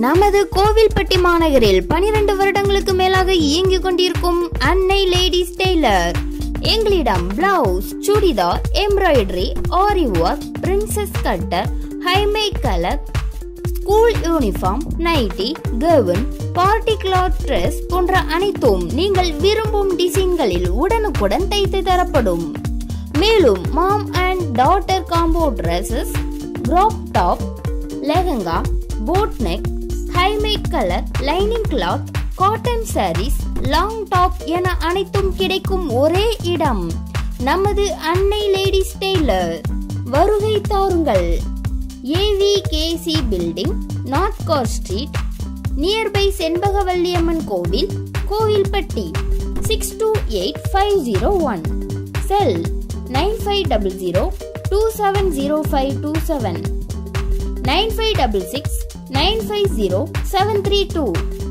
நமது கோவில்பட்டி மாநகரில் பனிரெண்டு வருடங்களுக்கு மேலாக இயங்கிக் கொண்டிருக்கும் அன்னை லேடிஸ் டெய்லர் எங்களிடம் blouse churidar embroidery aari work princess cutter high neck collar school uniform nighty gown party cloth dress போன்ற அனைத்தும் நீங்கள் விரும்பும் டிசைன்களில் உடனுக்குடன் தைத்து தரப்படும் மேலும் mom and daughter combo dresses crop top lehenga boat neck high neck collar lining cloth cotton sarees long top என அனைத்தும் கிடைக்கும் ஒரே இடம் நமது அன்னை லேடிஸ் டெய்லர் வருகை தாருங்கள் AVKC building north car street nearby Senbagavalliamman கோவில் Kovilpatti six two eight five zero one cell nine five double zero two seven zero five two seven nine five double six nine five zero seven three two